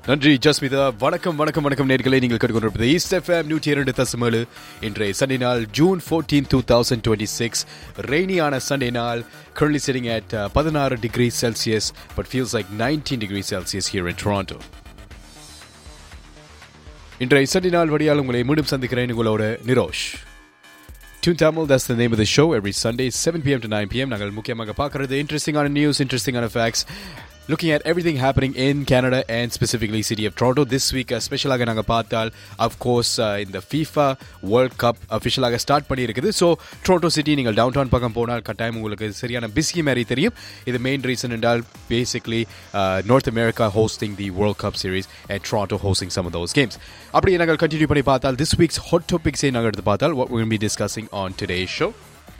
நன்றி ஜஸ்மிதா வணக்கம் வணக்கம் வணக்கம் நேர்களை நீங்கள் கேட்டுக்கொண்டிருப்பது ஈஸ்ட் எஃப்எம் நூற்றி இரண்டு தசமேழு இன்றைய சண்டே நாள் June fourteen two thousand twenty six ரெய்னியான சண்டே நாள் currently sitting at uh, பதினாறு degree Celsius but feels like nineteen degree Celsius here in Toronto இன்றைய சண்டே நாள் வழியால் உங்களை மீண்டும் சந்திக்கிறேன் உங்களோட Nirosh Tune Tamil, that's the name of the show every Sunday, 7 p.m. to 9 p.m. நாங்கள் முக்கியமாக பார்க்கறது இன்ட்ரெஸ்டிங்கான நியூஸ் இன்ட்ரெஸ்டிங்கான facts looking at everything happening in Canada and specifically city of Toronto this week ஸ்பெஷலாக நாங்கள் பார்த்தால் of course uh, இந்த FIFA World Cup அஃபிஷியலாக ஸ்டார்ட் பண்ணியிருக்குது ஸோ டொரண்டோ சிட்டி நீங்கள் டவுன் டவுன் பக்கம் போனால் கட்டாயம் உங்களுக்கு சரியான பிஸி மாதிரி தெரியும் இது மெயின் ரீசன் என்றால் basically North America hosting the world cup series and Toronto hosting some those games அப்படி நாங்கள் கண்டினியூ பண்ணி பார்த்தால் திஸ் வீக்ஸ் ஹாட் டாபிக்ஸை நாங்கள் எடுத்து பார்த்தால் what we'll be discussing on today's show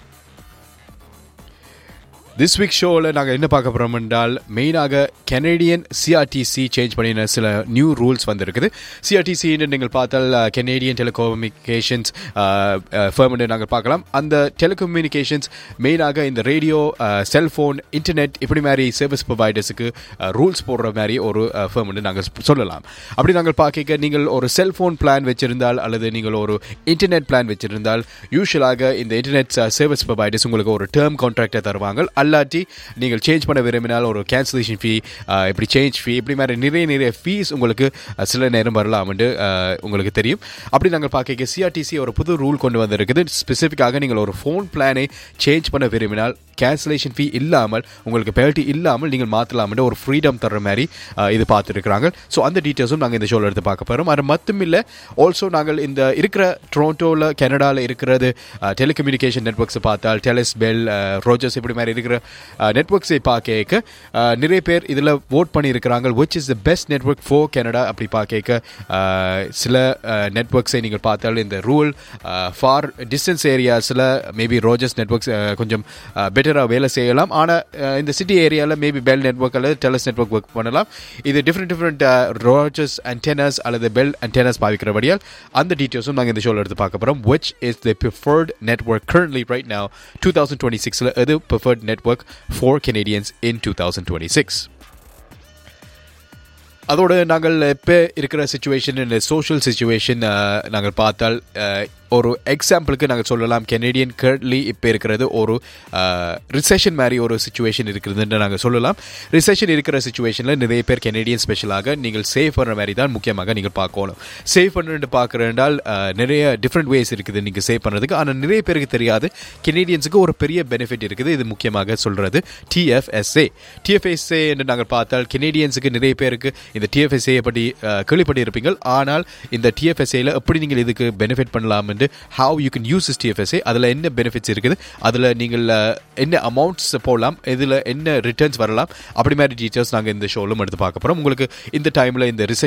this week ஷோவில் நாங்கள் என்ன பார்க்க போகிறோம் என்றால் மெயினாக கெனேடியன் சிஆர்டிசி சேஞ்ச் பண்ணின சில நியூ ரூல்ஸ் வந்திருக்குது சிஆர்டிசின்னு நீங்கள் பார்த்தால் கெனேடியன் டெலிகம்யூனிகேஷன்ஸ் ஃபேர்ம்னு நாங்கள் பார்க்கலாம் அந்த டெலிகம்யூனிகேஷன்ஸ் மெயினாக இந்த ரேடியோ செல்ஃபோன் இன்டர்நெட் இப்படி மாதிரி சர்வீஸ் ப்ரொவைடர்ஸுக்கு ரூல்ஸ் போடுற மாதிரி ஒரு ஃபேர்ம்னு நாங்கள் சொல்லலாம் அப்படி நாங்கள் பார்க்க நீங்கள் ஒரு செல்ஃபோன் பிளான் வச்சிருந்தால் அல்லது நீங்கள் ஒரு இன்டர்நெட் பிளான் வச்சிருந்தால் யூஸ்வலாக இந்த இன்டர்நெட் சர்வீஸ் ப்ரொவைடர்ஸ் உங்களுக்கு ஒரு டேர்ம் கான்ட்ராக்டை தருவாங்க அல்லாட்டி நீங்கள் சேஞ்ச் பண்ண விரும்பினால் ஒரு கேன்சலேஷன் ஃபீ இப்படி சேஞ்ச் ஃபீ இப்படி மாதிரி நிறைய நிறைய ஃபீஸ் உங்களுக்கு சில நேரம் வரலாம்னு உங்களுக்கு தெரியும் அப்படி நாங்கள் பார்க்க சிஆர்டிசி ஒரு புது ரூல் கொண்டு வந்திருக்குது ஸ்பெசிஃபிக்காக நீங்கள் ஒரு ஃபோன் பிளானை சேஞ்ச் பண்ண விரும்பினால் கேன்சலேஷன் ஃபீ இல்லாமல் உங்களுக்கு பெனல்ட்டி இல்லாமல் நீங்கள் மாற்றலாம்னு ஒரு ஃப்ரீடம் தர்ற மாதிரி இது பார்த்துருக்குறாங்க ஸோ அந்த டீட்டெயில்ஸும் நாங்கள் இந்த ஷோவில் எடுத்து பார்க்க போகிறோம் அது மட்டும் இல்லை ஆல்சோ நாங்கள் இந்த இருக்கிற டொரண்டோவில் கனடாவில் இருக்கிறது டெலிகம்யூனிகேஷன் நெட்ஒர்க்ஸை பார்த்தால் டெலிஸ் பெல் ரோஜர்ஸ் இப்படி மாதிரி இருக்கிற நெட்ஒர்க்ஸை பார்க்க நிறைய பேர் இதில் ஓட் பண்ணியிருக்கிறாங்க which is the best network for Canada அப்படி பார்க்க சில நெட்ஒர்க்ஸை நீங்கள் பார்த்தால் இந்த ரூல் ஃபார் டிஸ்டன்ஸ் ஏரியாஸில் மேபி ரோஜர்ஸ் நெட்ஒர்க்ஸ் கொஞ்சம் பெட்டராக வேலை செய்யலாம் ஆனால் இந்த சிட்டி ஏரியாவில் மேபி பெல் நெட்ஒர்க் அல்லது டெலஸ் நெட்ஒர்க் ஒர்க் பண்ணலாம் இது டிஃப்ரெண்ட் டிஃப்ரெண்ட் ரோஜர்ஸ் அண்டெனஸ் அல்லது பெல் அண்டெனஸ் பாவிக்கிறபடியால் அந்த டீட்டெயில்ஸும் நாங்கள் இந்த ஷோவில் எடுத்து பார்க்க போகிறோம் which is the preferred network currently right now two thousand twenty சிக்ஸில் எது preferred network for Canadians in two thousand twenty six அதோடு நாங்கள் இப்போ இருக்கிற சுச்சுவேஷன் இந்த சோஷியல் சுச்சுவேஷன் நாங்கள் பார்த்தால் ஒரு எக்ஸாம்பிளுக்கு நாங்கள் சொல்லலாம் கெனேடியன் கர்ட்லி இப்போ இருக்கிறது ஒரு ரிசெஷன் மாதிரி ஒரு சுச்சுவேஷன் இருக்கிறதுன்னு நாங்கள் சொல்லலாம் ரிசெஷன் இருக்கிற சுச்சுவேஷனில் நிறைய பேர் கெனேடியன் ஸ்பெஷலாக நீங்கள் சேவ் பண்ணுற மாதிரி தான் முக்கியமாக நீங்கள் பார்க்கணும் சேவ் பண்ணுறது பார்க்குறதால் நிறைய டிஃப்ரெண்ட் வேஸ் இருக்குது நீங்கள் சேவ் பண்ணுறதுக்கு ஆனால் நிறைய பேருக்கு தெரியாது கெனேடியன்ஸுக்கு ஒரு பெரிய பெனிஃபிட் இருக்குது இது முக்கியமாக சொல்கிறது டிஎஃப்எஸ்ஏ டிஎஃப்எஸ்ஏ என்று நாங்கள் பார்த்தால் கெனேடியன்ஸுக்கு நிறைய பேருக்கு இந்த டிஎஃப்எஸ்ஏ பற்றி கேள்விப்பட்டிருப்பீங்கள் ஆனால் இந்த டிஎஃப்எஸ்ஏல எப்படி நீங்கள் இதுக்கு பெனிஃபிட் பண்ணலாம் வந்து how you can use is TFSA அதில் என்ன பெனிஃபிட்ஸ் இருக்குது அதில் நீங்கள் என்ன அமௌண்ட்ஸ் போடலாம் இதில் என்ன ரிட்டர்ன்ஸ் வரலாம் அப்படி மாதிரி டீட்டெயில்ஸ் நாங்கள் இந்த ஷோலும் எடுத்து பார்க்க போகிறோம் உங்களுக்கு இந்த டைமில் இந்த ரிசெஷன்